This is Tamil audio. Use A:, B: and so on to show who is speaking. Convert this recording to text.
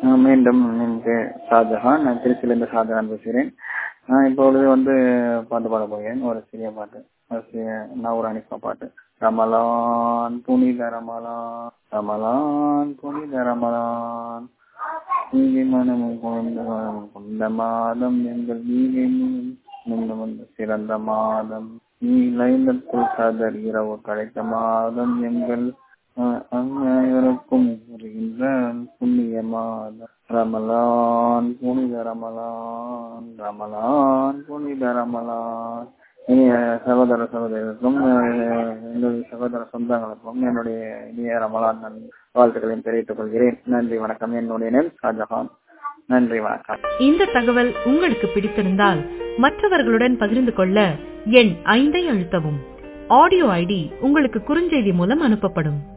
A: ஆஹ் மீண்டும் என் பேர் ஷாஜஹான் நான் திருச்சியிலிருந்து ஷாஜஹான் பேசுகிறேன் நான் இப்பொழுது வந்து பாட்டு பாட போகிறேன் ஒரு சிறிய பாட்டு ஒரு சிறிய நவராணிப்பா பாட்டு ரமலான் புனித ரமலான் ரமலான் புனித ரமலான் நீதி மனமும் குழந்த கொண்ட மாதம் எங்கள் நீதி முன்ன வந்த சிறந்த மாதம் நீ லைலத்துல் கதர் இரவு கிடைத்த மாதம் எங்கள் அனைவருக்கும் வருகின்ற புண்ணிய மாதம் ரமலான் புனித ரமலான் ரமலான் புனித ரமலான் இனிய சகோதர சகோதரருக்கும் எங்கள் சகோதர சொந்தங்களுக்கும் என்னுடைய இனிய ரமலான் வாழ்த்துக்களையும் தெரிவித்துக் கொள்கிறேன் நன்றி வணக்கம் என்னுடைய நேம் ஷாஜஹான் நன்றி வணக்கம்
B: இந்த தகவல் உங்களுக்கு பிடித்திருந்தால் மற்றவர்களுடன் பகிர்ந்து கொள்ள எண் ஐந்தை அழுத்தவும் ஆடியோ ஐடி உங்களுக்கு குறுஞ்செய்தி மூலம் அனுப்பப்படும்